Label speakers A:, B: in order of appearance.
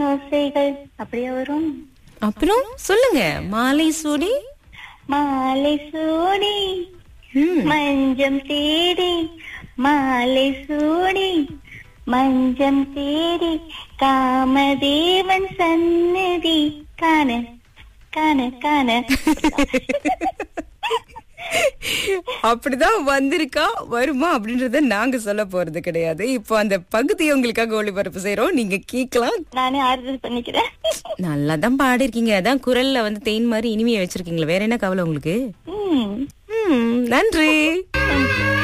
A: ஆசைகள் அப்படியே வரும்
B: அப்புறம் சொல்லுங்க மாலை சூடி
A: மாலை சூடி
B: ம்,
A: மஞ்சம் தேடி மாலை சூடி மஞ்சம் தேடி காமதேவன் சன்னதி காண காண காண
B: அப்படிதான் வந்திருக்கா வருமா அப்படின்றத நாங்க சொல்ல போறது கிடையாது இப்போ அந்த பகுதியை உங்களுக்காக ஒளிபரப்பு செய்றோம் நீங்க கேட்கலாம்
A: நானே ஆறுதல் பண்ணிக்கிறேன்
B: நல்லா தான் பாடிருக்கீங்க அதான் குரல்ல வந்து தேன் மாதிரி இனிமையை வச்சிருக்கீங்களா வேற என்ன கவலை உங்களுக்கு
A: ம்
B: ம், நன்றி
A: Thank you.